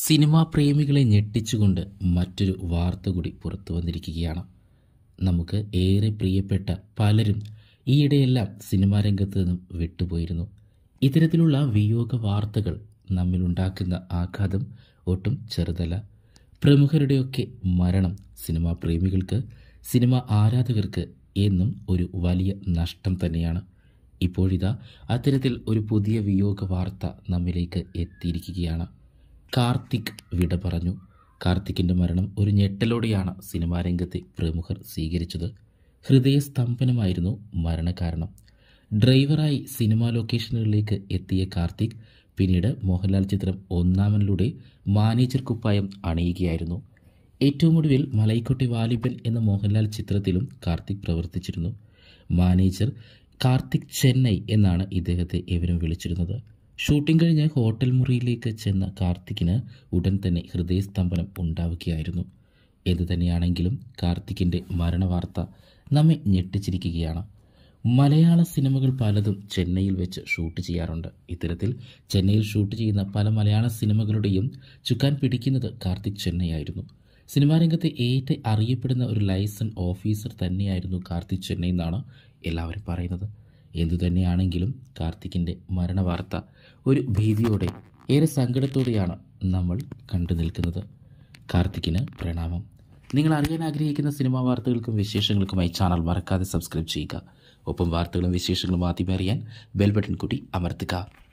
cinema പ്രേമികളെ ഞെട്ടിച്ചുകൊണ്ട് മറ്റൊരു വാർത്ത കൂടി പുറത്തു വന്നിരിക്കുകയാണ് നമുക്ക് ഏറെ പ്രിയപ്പെട്ട പലരും ഈയിടെയെല്ലാം സിനിമാ രംഗത്ത് നിന്നും വിട്ടുപോയിരുന്നു ഇത്തരത്തിലുള്ള വിയോഗ വാർത്തകൾ നമ്മിലുണ്ടാക്കുന്ന ആഘാതം ഒട്ടും ചെറുതല്ല പ്രമുഖരുടെയൊക്കെ മരണം സിനിമാ പ്രേമികൾക്ക് സിനിമ ആരാധകർക്ക് എന്നും ഒരു വലിയ നഷ്ടം തന്നെയാണ് ഇപ്പോഴിതാ അത്തരത്തിൽ ഒരു പുതിയ വിയോഗ വാർത്ത നമ്മിലേക്ക് എത്തിയിരിക്കുകയാണ് കാർത്തിക് വിട പറഞ്ഞു കാർത്തിക്കിൻ്റെ മരണം ഒരു ഞെട്ടലോടെയാണ് സിനിമാ രംഗത്തെ പ്രമുഖർ സ്വീകരിച്ചത് ഹൃദയസ്തംഭനമായിരുന്നു മരണകാരണം ഡ്രൈവറായി സിനിമാ ലൊക്കേഷനുകളിലേക്ക് എത്തിയ കാർത്തിക് പിന്നീട് മോഹൻലാൽ ചിത്രം ഒന്നാമനിലൂടെ മാനേജർ കുപ്പായം അണിയുകയായിരുന്നു ഏറ്റവും ഒടുവിൽ മലൈക്കൊട്ടി വാലിബൻ എന്ന മോഹൻലാൽ ചിത്രത്തിലും കാർത്തിക് പ്രവർത്തിച്ചിരുന്നു മാനേജർ കാർത്തിക് ചെന്നൈ എന്നാണ് ഇദ്ദേഹത്തെ ഇവരും വിളിച്ചിരുന്നത് ഷൂട്ടിംഗ് കഴിഞ്ഞ് ഹോട്ടൽ മുറിയിലേക്ക് ചെന്ന കാർത്തിക്കിന് ഉടൻ തന്നെ ഹൃദയസ്തംഭനം ഉണ്ടാവുകയായിരുന്നു എന്തു തന്നെയാണെങ്കിലും കാർത്തിക്കിൻ്റെ മരണവാർത്ത നമ്മെ ഞെട്ടിച്ചിരിക്കുകയാണ് മലയാള സിനിമകൾ പലതും ചെന്നൈയിൽ വെച്ച് ഷൂട്ട് ചെയ്യാറുണ്ട് ഇത്തരത്തിൽ ചെന്നൈയിൽ ഷൂട്ട് ചെയ്യുന്ന പല മലയാള സിനിമകളുടെയും ചുക്കാൻ പിടിക്കുന്നത് കാർത്തിക് ചെന്നൈ ആയിരുന്നു സിനിമാ രംഗത്തെ ഏറ്റവും അറിയപ്പെടുന്ന ഒരു ലൈസൺ ഓഫീസർ തന്നെയായിരുന്നു കാർത്തിക് ചെന്നൈ എന്നാണ് എല്ലാവരും പറയുന്നത് എന്തു തന്നെയാണെങ്കിലും കാർത്തിക്കിൻ്റെ മരണവാർത്ത ഒരു ഭീതിയോടെ ഏറെ സങ്കടത്തോടെയാണ് നമ്മൾ കണ്ടു നിൽക്കുന്നത് കാർത്തിക്കിന് പ്രണാമം നിങ്ങൾ അറിയാൻ ആഗ്രഹിക്കുന്ന സിനിമാ വാർത്തകൾക്കും വിശേഷങ്ങൾക്കുമായി ചാനൽ മറക്കാതെ സബ്സ്ക്രൈബ് ചെയ്യുക ഒപ്പം വാർത്തകളും വിശേഷങ്ങളും ആദ്യമേ അറിയാൻ ബെൽ ബട്ടൺ കൂടി അമർത്തുക